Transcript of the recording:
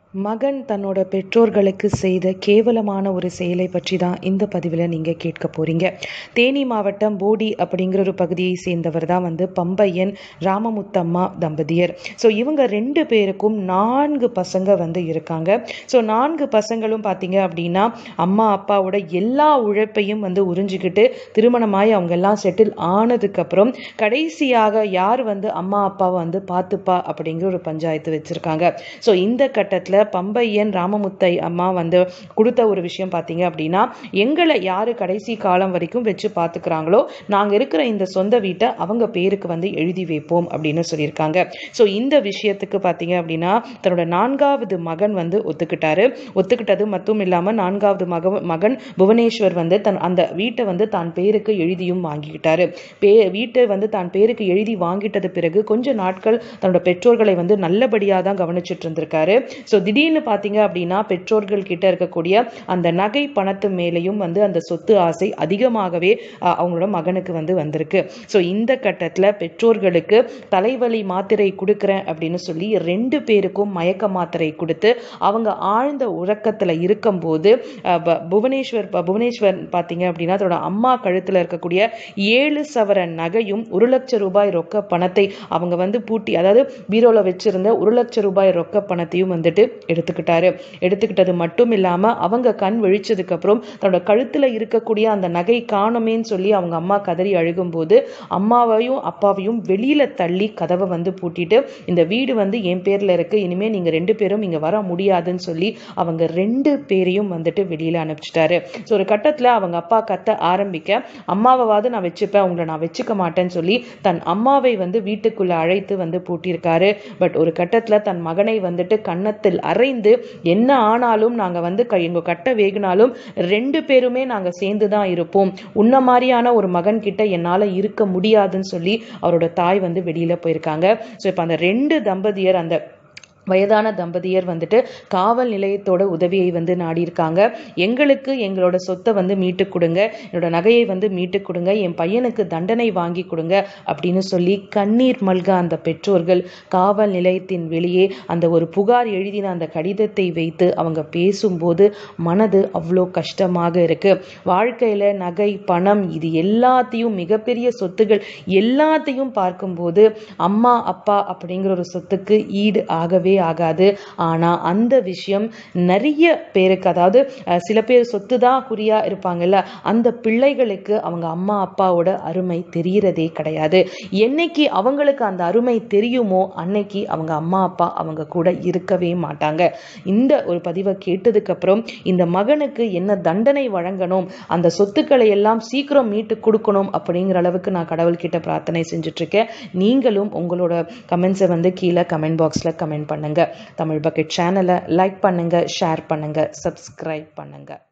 மகன் தன்னோட பெற்றோர்களுக்கு செய்த கேவலமான ஒரு செயலை பற்றி தான் இந்த பதிவில் நீங்கள் கேட்க போகிறீங்க தேனி மாவட்டம் போடி அப்படிங்கிற ஒரு பகுதியை சேர்ந்தவர் தான் வந்து பம்பையன் ராமமுத்தம்மா தம்பதியர் ஸோ இவங்க ரெண்டு பேருக்கும் நான்கு பசங்க வந்து இருக்காங்க ஸோ நான்கு பசங்களும் பார்த்தீங்க அப்படின்னா அம்மா அப்பாவோட எல்லா உழைப்பையும் வந்து உறிஞ்சிக்கிட்டு திருமணமாகி அவங்க எல்லாம் செட்டில் ஆனதுக்கப்புறம் கடைசியாக யார் வந்து அம்மா அப்பாவை வந்து பார்த்துப்பா அப்படிங்கிற ஒரு பஞ்சாயத்து வச்சுருக்காங்க ஸோ இந்த கட்டத்தில் பம்பையன் ராமமுத்தை அம்மா வந்து கொடுத்த ஒரு விஷயம் பார்த்தீங்க அப்படின்னா எங்களை யார் கடைசி காலம் வரைக்கும் வச்சு பார்த்துக்கிறாங்களோ நாங்கள் இருக்கிற இந்த சொந்த வீட்டை அவங்க பேருக்கு வந்து எழுதி வைப்போம் அப்படின்னு சொல்லியிருக்காங்க ஸோ இந்த விஷயத்துக்கு பார்த்தீங்க அப்படின்னா தன்னோட நான்காவது மகன் வந்து ஒத்துக்கிட்டாரு ஒத்துக்கிட்டது மட்டும் இல்லாமல் நான்காவது மக மகன் புவனேஸ்வர் வந்து தன் அந்த வீட்டை வந்து தான் பேருக்கு எழுதியும் வாங்கிக்கிட்டாரு பே வீட்டை வந்து தான் பேருக்கு எழுதி வாங்கிட்டது பிறகு கொஞ்ச நாட்கள் தன்னோட பெற்றோர்களை வந்து நல்லபடியாக தான் கவனிச்சுட்டு இருந்திருக்காரு ஸோ திடீர்னு பார்த்தீங்க அப்படின்னா பெற்றோர்கள் கிட்ட இருக்கக்கூடிய அந்த நகை பணத்து மேலேயும் வந்து அந்த சொத்து ஆசை அதிகமாகவே அஹ், அவங்களோட மகனுக்கு வந்து வந்திருக்கு ஸோ இந்த கட்டத்தில் பெற்றோர்களுக்கு தலைவலி மாத்திரை கொடுக்குறேன் அப்படின்னு சொல்லி ரெண்டு பேருக்கும் மயக்க மாத்திரை கொடுத்து அவங்க ஆழ்ந்த உறக்கத்தில் இருக்கும்போது அஹ், ப- புவனேஸ்வர் ப- புவனேஸ்வர் பார்த்தீங்க அப்படின்னா அதோட அம்மா கழுத்தில் இருக்கக்கூடிய ஏழு சவர நகையும் ஒரு லட்சம் ரூபாய் ரொக்க பணத்தை அவங்க வந்து பூட்டி அதாவது பீரோல வச்சிருந்த ஒரு லட்சம் ரூபாய் ரொக்க பணத்தையும் வந்துட்டு எடுத்துக்கிட்டாரு எடுத்துக்கிட்டது மட்டும் இல்லாம அவங்க கண் விழிச்சதுக்கு அப்புறம் தன்னோட கழுத்துல இருக்கக்கூடிய அந்த நகை காணுமேன்னு சொல்லி அவங்க அம்மா கதறி அழுகும்போது அம்மாவையும் அப்பாவையும் வெளியில தள்ளி கதவை வந்து பூட்டிட்டு இந்த வீடு வந்து என் பேர்ல இருக்கு இனிமே நீங்க ரெண்டு பேரும் இங்க வர முடியாதுன்னு சொல்லி அவங்க ரெண்டு பேரையும் வந்துட்டு வெளியில அனுப்பிச்சிட்டாரு ஸோ ஒரு கட்டத்துல அவங்க அப்பா கத்த ஆரம்பிக்க அம்மாவாவது நான் வச்சுப்பேன் உங்களை நான் வச்சுக்க மாட்டேன்னு சொல்லி தன் அம்மாவை வந்து வீட்டுக்குள்ள அழைத்து வந்து பூட்டியிருக்காரு பட் ஒரு கட்டத்துல தன் மகனை வந்துட்டு கன்னத்தில் அறைந்து என்ன ஆனாலும் நாங்க வந்து க- எங்க கட்ட வேகுனாலும் ரெண்டு பேருமே நாங்க சேர்ந்து தான் இருப்போம் உன்ன மாதிரியான ஒரு மகன் கிட்ட என்னால இருக்க முடியாதுன்னு சொல்லி அவரோட தாய் வந்து வெளியில போயிருக்காங்க ஸோ இப்போ அந்த ரெண்டு தம்பதியர் அந்த வயதான தம்பதியர் வந்துட்டு காவல் நிலையத்தோட உதவியை வந்து நாடியிருக்காங்க எங்களுக்கு எங்களோட சொத்தை வந்து மீட்டு கொடுங்க என்னோட நகையை வந்து மீட்டு கொடுங்க என் பையனுக்கு தண்டனை வாங்கி கொடுங்க அப்படின்னு சொல்லி கண்ணீர் மல்க அந்த பெற்றோர்கள் காவல் நிலையத்தின் வெளியே அந்த ஒரு புகார் எழுதின அந்த கடிதத்தை வைத்து அவங்க பேசும்போது மனது அவ்வளோ கஷ்டமாக இருக்கு வாழ்க்கையில நகை பணம் இது எல்லாத்தையும் மிகப்பெரிய சொத்துகள் எல்லாத்தையும் பார்க்கும்போது அம்மா அப்பா அப்படிங்கிற ஒரு சொத்துக்கு ஈடு ஆகவே ஆகாது ஆனா அந்த விஷயம் நிறைய பேருக்கு அதாவது அஹ், சில பேர் சொத்து தான் குறியா இருப்பாங்கல்ல அந்த பிள்ளைகளுக்கு அவங்க அம்மா அப்பாவோட அருமை தெரியறதே கிடையாது என்னைக்கு அவங்களுக்கு அந்த அருமை தெரியுமோ அன்னைக்கு அவங்க அம்மா அப்பா அவங்க கூட இருக்கவே மாட்டாங்க இந்த ஒரு பதிவை கேட்டதுக்கு அப்புறம் இந்த மகனுக்கு என்ன தண்டனை வழங்கணும் அந்த சொத்துக்களை எல்லாம் சீக்கிரம் மீட்டு கொடுக்கணும் அப்படிங்கிற அளவுக்கு நான் கடவுள்கிட்ட பிரார்த்தனை செஞ்சுட்டு இருக்கேன் நீங்களும் உங்களோட கமெண்ட்ஸை வந்து கீழே கமெண்ட் பாக்ஸ்ல கமெண்ட் பண்ணுங்க தமிழ் பக்கெட் சேனலை லைக் பண்ணுங்க ஷேர் பண்ணுங்க சப்ஸ்கிரைப் பண்ணுங்க